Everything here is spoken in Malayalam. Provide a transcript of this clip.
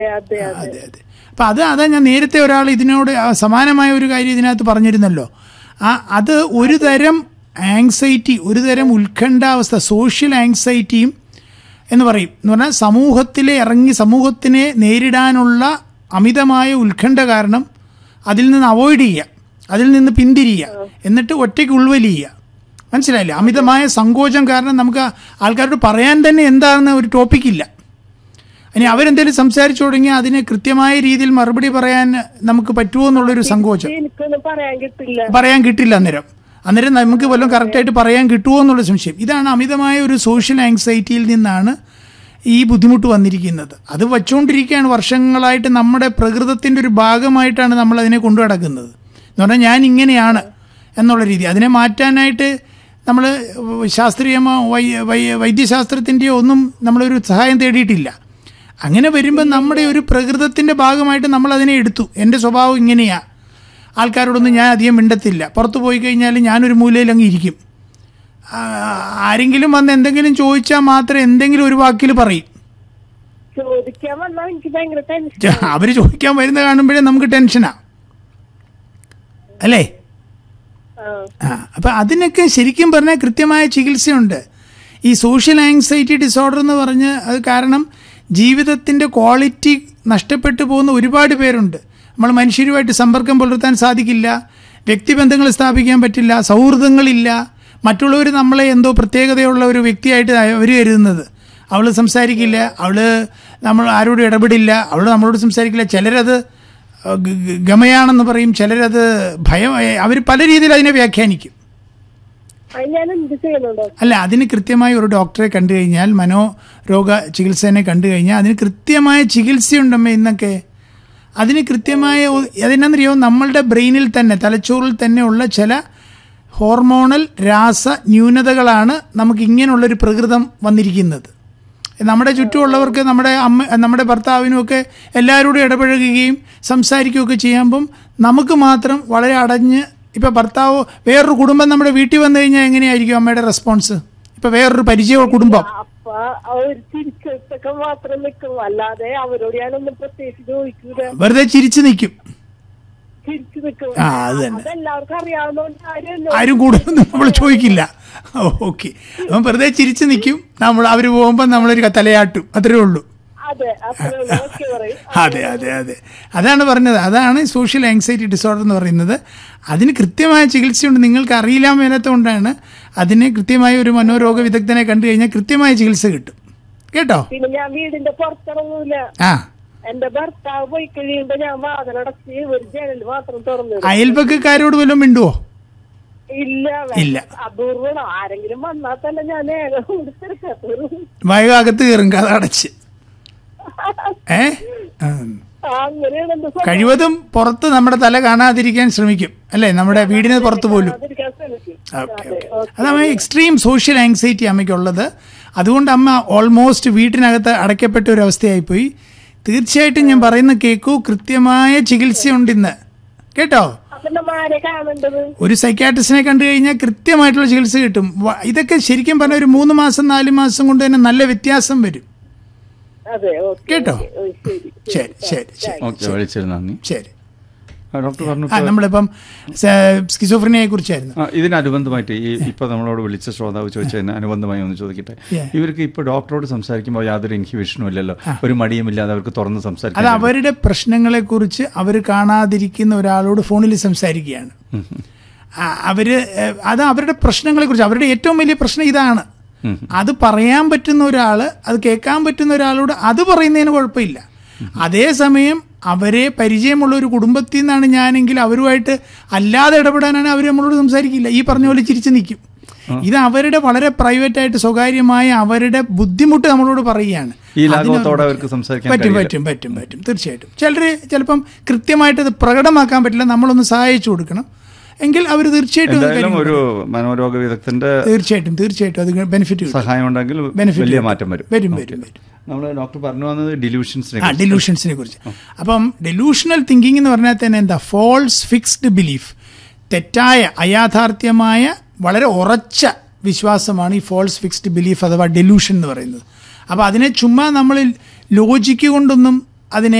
അതെ അതെ അതെ അതെ അപ്പം അത് അതാ ഞാൻ നേരത്തെ ഒരാൾ ഇതിനോട് ആ സമാനമായ ഒരു കാര്യം ഇതിനകത്ത് പറഞ്ഞിരുന്നല്ലോ ആ അത് ഒരു തരം ആങ്സൈറ്റി ഒരു തരം ഉത്കണ്ഠാവസ്ഥ സോഷ്യൽ ആങ്സൈറ്റിയും എന്ന് പറയും എന്ന് പറഞ്ഞാൽ സമൂഹത്തിലെ ഇറങ്ങി സമൂഹത്തിനെ നേരിടാനുള്ള അമിതമായ ഉത്കണ്ഠ കാരണം അതിൽ നിന്ന് അവോയ്ഡ് ചെയ്യുക അതിൽ നിന്ന് പിന്തിരിയുക എന്നിട്ട് ഒറ്റയ്ക്ക് ഉൾവലിയുക മനസ്സിലായില്ലേ അമിതമായ സങ്കോചം കാരണം നമുക്ക് ആൾക്കാരോട് പറയാൻ തന്നെ എന്താണെന്ന് ഒരു ടോപ്പിക്കില്ല ഇനി അവരെന്തെങ്കിലും സംസാരിച്ചു തുടങ്ങിയാൽ അതിന് കൃത്യമായ രീതിയിൽ മറുപടി പറയാൻ നമുക്ക് പറ്റുമോ എന്നുള്ളൊരു സങ്കോചം എനിക്കൊന്നും പറയാൻ കിട്ടില്ല പറയാൻ കിട്ടില്ല അന്നേരം അന്നേരം നമുക്ക് വല്ലതും കറക്റ്റായിട്ട് പറയാൻ കിട്ടുമോ എന്നുള്ള സംശയം ഇതാണ് അമിതമായ ഒരു സോഷ്യൽ ആങ്സൈറ്റിയിൽ നിന്നാണ് ഈ ബുദ്ധിമുട്ട് വന്നിരിക്കുന്നത് അത് വച്ചുകൊണ്ടിരിക്കുകയാണ് വർഷങ്ങളായിട്ട് നമ്മുടെ പ്രകൃതത്തിൻ്റെ ഒരു ഭാഗമായിട്ടാണ് നമ്മൾ അതിനെ കൊണ്ടു നടക്കുന്നത് എന്ന് പറഞ്ഞാൽ ഞാൻ ഇങ്ങനെയാണ് എന്നുള്ള രീതി അതിനെ മാറ്റാനായിട്ട് നമ്മൾ ശാസ്ത്രീയമോ വൈ വൈ വൈദ്യശാസ്ത്രത്തിൻ്റെയോ ഒന്നും നമ്മളൊരു സഹായം തേടിയിട്ടില്ല അങ്ങനെ വരുമ്പോൾ നമ്മുടെ ഒരു പ്രകൃതത്തിൻ്റെ ഭാഗമായിട്ട് നമ്മൾ അതിനെ എടുത്തു എൻ്റെ സ്വഭാവം ഇങ്ങനെയാണ് ആൾക്കാരോടൊന്നും ഞാൻ അധികം മിണ്ടത്തില്ല പുറത്ത് പോയി കഴിഞ്ഞാൽ ഞാനൊരു മൂലയിൽ അങ്ങ് ഇരിക്കും ആ, ആരെങ്കിലും വന്ന് എന്തെങ്കിലും ചോദിച്ചാൽ മാത്രം എന്തെങ്കിലും ഒരു വാക്കിൽ പറയും ചോദിക്കാൻ വന്നാൽ എനിക്ക് ഭയങ്കര ടെൻഷൻ അവർ ചോദിക്കാൻ വരുന്ന കാണുമ്പോഴേ നമുക്ക് ടെൻഷനാ അല്ലേ ആ ആ അപ്പം അതിനൊക്കെ ശരിക്കും പറഞ്ഞാൽ കൃത്യമായ ചികിത്സയുണ്ട് ഈ സോഷ്യൽ ആങ്സൈറ്റി ഡിസോർഡർ എന്ന് പറഞ്ഞ് അത് കാരണം ജീവിതത്തിൻ്റെ ക്വാളിറ്റി നഷ്ടപ്പെട്ടു പോകുന്ന ഒരുപാട് പേരുണ്ട് നമ്മൾ മനുഷ്യരുമായിട്ട് സമ്പർക്കം പുലർത്താൻ സാധിക്കില്ല വ്യക്തിബന്ധങ്ങൾ സ്ഥാപിക്കാൻ പറ്റില്ല സൗഹൃദങ്ങളില്ല മറ്റുള്ളവർ നമ്മളെ എന്തോ പ്രത്യേകതയുള്ള ഒരു വ്യക്തിയായിട്ട് അവർ കരുതുന്നത് അവൾ സംസാരിക്കില്ല അവൾ നമ്മൾ ആരോടും ഇടപെടില്ല അവൾ നമ്മളോട് സംസാരിക്കില്ല ചിലരത് ഗ- ഗ- ഗമയാണെന്ന് പറയും ചിലരത് ഭയം അവർ പല രീതിയിൽ അതിനെ വ്യാഖ്യാനിക്കും അത് ഞാൻ എന്ത് ചെയ്യുന്നുണ്ടോ അല്ല അതിന് കൃത്യമായി ഒരു ഡോക്ടറെ കണ്ടു കഴിഞ്ഞാൽ മനോരോഗ ചികിത്സനെ കണ്ടു കഴിഞ്ഞാൽ അതിന് കൃത്യമായ ചികിത്സയുണ്ടമ്മേ ഇന്നൊക്കെ അതിന് കൃത്യമായ ഒ- അതെന്നാന്നറിയോ നമ്മളുടെ ബ്രെയിനിൽ തന്നെ തലച്ചോറിൽ തന്നെ ഉള്ള ചില ഹോർമോണൽ രാസ ന്യൂനതകളാണ് നമുക്ക് ഇങ്ങനെയുള്ളൊരു പ്രകൃതം വന്നിരിക്കുന്നത് നമ്മുടെ ചുറ്റുമുള്ളവർക്ക് നമ്മുടെ അമ്മ നമ്മുടെ ഭർത്താവിനുമൊക്കെ എല്ലാവരോടും ഇടപഴകുകയും സംസാരിക്കുകയൊക്കെ ചെയ്യുമ്പം നമുക്ക് മാത്രം വളരെ അടഞ്ഞ് ഇപ്പോൾ ഭർത്താവോ വേറൊരു കുടുംബം നമ്മുടെ വീട്ടിൽ വന്നു കഴിഞ്ഞാൽ എങ്ങനെയായിരിക്കും അമ്മയുടെ റെസ്പോൺസ് ഇപ്പോൾ വേറൊരു പരിചയ കുടുംബം അപ്പൊ അവർ തിരിച്ചെത്തൊക്കെ മാത്രം നിൽക്കും അല്ലാതെ അവരോട് ഞാനൊന്നും പ്രത്യേകിച്ച് ചോദിക്കൂല വെറുതെ ചിരിച്ചു നിൽക്കും തിരിച്ചു നിൽക്കും ആ, അത് തന്നെ. അതെല്ലാവർക്കും അറിയാവുന്നതുകൊണ്ട് ആരും ആരും കൂടുതലൊന്നും നമ്മൾ ചോദിക്കില്ല ഓക്കെ അപ്പം വെറുതെ ചിരിച്ചു നിൽക്കും നമ്മൾ അവർ പോകുമ്പോൾ നമ്മളൊരു തലയാട്ടും അത്രേ ഉള്ളൂ അതെ അത്രേ ഓക്കെ പറയും അതെ അതെ അതെ അതാണ് പറഞ്ഞത് അതാണ് സോഷ്യൽ ആങ്സൈറ്റി ഡിസോർഡർ എന്ന് പറയുന്നത് അതിന് കൃത്യമായ ചികിത്സയുണ്ട് നിങ്ങൾക്ക് അറിയില്ല മേലാത്തതുകൊണ്ടാണ് അതിന് കൃത്യമായ ഒരു മനോരോഗ വിദഗ്ധനെ കണ്ടു കഴിഞ്ഞാൽ കൃത്യമായ ചികിത്സ കിട്ടും കേട്ടോ പിന്നെ ഞാൻ വീടിന്റെ പുറത്തിറങ്ങൂല ആ എന്റെ ഭർത്താവ് പോയി കഴിയുമ്പോ ഞാൻ വാതിലടച്ച് ഒരു ജനൽ മാത്രം തുറന്നു അയൽപക്കക്കാരോട് വല്ലതും മിണ്ടുവോ ഇല്ല ഇല്ല. അപൂർവണം ആരെങ്കിലും വന്നാൽ തന്നെ ഞാൻ ഏകം കൊടുത്തിരിക്കത്തൊരു വയകത്ത് കയറും കഥ അടച്ച് ഏ ആ. അങ്ങനെയാണ് എന്റെ സ്വഭാവം. കഴിവതും പുറത്ത് നമ്മുടെ തല കാണാതിരിക്കാൻ ശ്രമിക്കും അല്ലേ നമ്മുടെ വീടിന് പുറത്ത് പോലും അതിരിക്കാൻ ശ്രമിക്കും. ഓക്കെ ഓക്കെ അതാണ് എക്സ്ട്രീം സോഷ്യൽ ആങ്സൈറ്റി അമ്മയ്ക്കുള്ളത് അതുകൊണ്ട് അമ്മ ഓൾമോസ്റ്റ് വീട്ടിനകത്ത് അടയ്ക്കപ്പെട്ട ഒരു അവസ്ഥയായിപ്പോയി തീർച്ചയായിട്ടും ഞാൻ പറയുന്ന കേൾക്കൂ കൃത്യമായ ചികിത്സയുണ്ട് ഇന്ന് കേട്ടോ അപ്പൊ നമ്മ ആരെ കാണേണ്ടത് ഒരു സൈക്കാട്രിസ്റ്റിനെ കണ്ടു കഴിഞ്ഞാൽ കൃത്യമായിട്ടുള്ള ചികിത്സ കിട്ടും വ- ഇതൊക്കെ ശരിക്കും പറഞ്ഞ ഒരു മൂന്ന് മാസം നാല് മാസം കൊണ്ട് തന്നെ നല്ല വ്യത്യാസം വരും അതെ ഓക്കെ കേട്ടോ ഓ, ശരി ശരി ശരി ശരി ഓക്കെ വിളിച്ചത് നന്ദി ശരി ആ, ഡോക്ടർ പറഞ്ഞു ആ നമ്മളിപ്പം സ്കിസോഫ്രനിയെ കുറിച്ചായിരുന്നു ആ, ഇതിനനുബന്ധമായിട്ട് ഈ ഇപ്പൊ നമ്മളോട് വിളിച്ച ശ്രോതാവ് ചോദിച്ചതിന് അനുബന്ധമായി ഒന്ന് ചോദിക്കട്ടെ Yeah. ഇവർക്ക് ഇപ്പൊ ഡോക്ടറോട് സംസാരിക്കുമ്പോൾ യാതൊരു ഇൻഹിബിഷനും ഇല്ലല്ലോ ഒരു മടിയും ഇല്ലാതെ അവർക്ക് തുറന്ന് അത് സംസാരിക്കാൻ അവരുടെ പ്രശ്നങ്ങളെ കുറിച്ച് അവർ കാണാതിരിക്കുന്ന ഒരാളോട് ഫോണിൽ സംസാരിക്കുകയാണ് ആ, അവര് ഏഹ്, അത് അവരുടെ പ്രശ്നങ്ങളെ കുറിച്ച് അവരുടെ ഏറ്റവും വലിയ പ്രശ്നം ഇതാണ് അത് പറയാൻ പറ്റുന്ന ഒരാള് അത് കേൾക്കാൻ പറ്റുന്ന ഒരാളോട് അത് പറയുന്നതിന് കുഴപ്പമില്ല അതേസമയം അവരെ പരിചയമുള്ള ഒരു കുടുംബത്തിൽ നിന്നാണ് ഞാനെങ്കിൽ അവരുമായിട്ട് അല്ലാതെ ഇടപെടാനാണ് അവർ നമ്മളോട് സംസാരിക്കില്ല ഈ പറഞ്ഞ പോലെ ചിരിച്ചു നിൽക്കും ഇത് അവരുടെ വളരെ പ്രൈവറ്റ് ആയിട്ട് സ്വകാര്യമായ അവരുടെ ബുദ്ധിമുട്ട് നമ്മളോട് പറയുകയാണ് ഈ അതിന് ലാഘവത്തോടെ അവർക്ക് സംസാരിക്കാൻ പറ്റും കഴിയില്ല. പറ്റും പറ്റും പറ്റും തീർച്ചയായിട്ടും ചിലർ ചിലപ്പം കൃത്യമായിട്ട് അത് പ്രകടമാക്കാൻ പറ്റില്ല നമ്മളൊന്ന് സഹായിച്ചു കൊടുക്കണം എങ്കിൽ അവർ തീർച്ചയായിട്ടും അത് എന്തായാലും കാര്യം ഒരു മനോരോഗ വിദഗ്ധന്റെ തീർച്ചയായിട്ടും തീർച്ചയായിട്ടും അത് ബെനിഫിറ്റ് കിട്ടും സഹായം ഉണ്ടെങ്കിൽ Benefit വലിയ കിട്ടും. മാറ്റം വരും വരും, ഓക്കേ. വരും, വരും. നമ്മൾ ഡോക്ടർ പറഞ്ഞു വന്നത് ഡിലൂഷൻസിനെ ആ ഡെലൂഷൻസിനെ കുറിച്ച് അപ്പം ഡെലൂഷണൽ തിങ്കിങ് എന്ന് പറഞ്ഞാൽ തന്നെ എന്താ ഫോൾസ് ഫിക്സ്ഡ് ബിലീഫ് തെറ്റായ അയാഥാർത്ഥ്യമായ വളരെ ഉറച്ച വിശ്വാസമാണ് ഈ ഫോൾസ് ഫിക്സ്ഡ് ബിലീഫ് അഥവാ ഡെലൂഷൻ എന്ന് പറയുന്നത് അപ്പോൾ അതിനെ ചുമ്മാ നമ്മൾ ലോജിക്ക് കൊണ്ടൊന്നും അതിനെ